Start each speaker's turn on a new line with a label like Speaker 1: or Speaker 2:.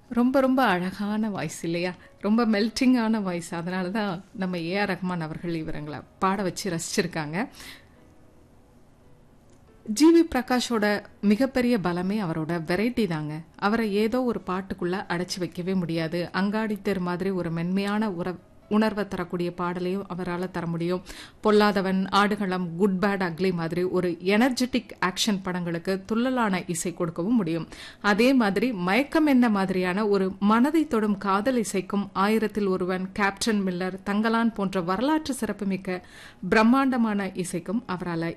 Speaker 1: ரொம்ப ரொம்ப அழகான வாய்ஸ் இல்லையா ரொம்ப மெல்ட்டிங்கான வாய்ஸ் அதனால தான் நம்ம ஏஆர் ரஹ்மான் அவர்கள் இவருங்களை பாட வச்சு ரசிச்சிருக்காங்க ஜிவி பிரகாஷோட மிகப்பெரிய பலமே அவரோட வெரைட்டி தாங்க அவரை ஏதோ ஒரு பாட்டுக்குள்ள அடைச்சி வைக்கவே முடியாது அங்காடி தெரு மாதிரி ஒரு மென்மையான உற உணர்வை தரக்கூடிய பாடலையும் அவரால் தர முடியும் Polladhavan Aadukalam good bad ugly மாதிரி ஒரு எனர்ஜெட்டிக் ஆக்ஷன் படங்களுக்கு துள்ளலான இசை கொடுக்கவும் முடியும் அதே மாதிரி மயக்கம் என்ன மாதிரியான ஒரு மனதை தொடும் காதல் இசைக்கும் ஆயிரத்தில் ஒருவன் கேப்டன் மில்லர் தங்கலான் போன்ற வரலாற்று சிறப்புமிக்க பிரம்மாண்டமான இசைக்கும் அவரால்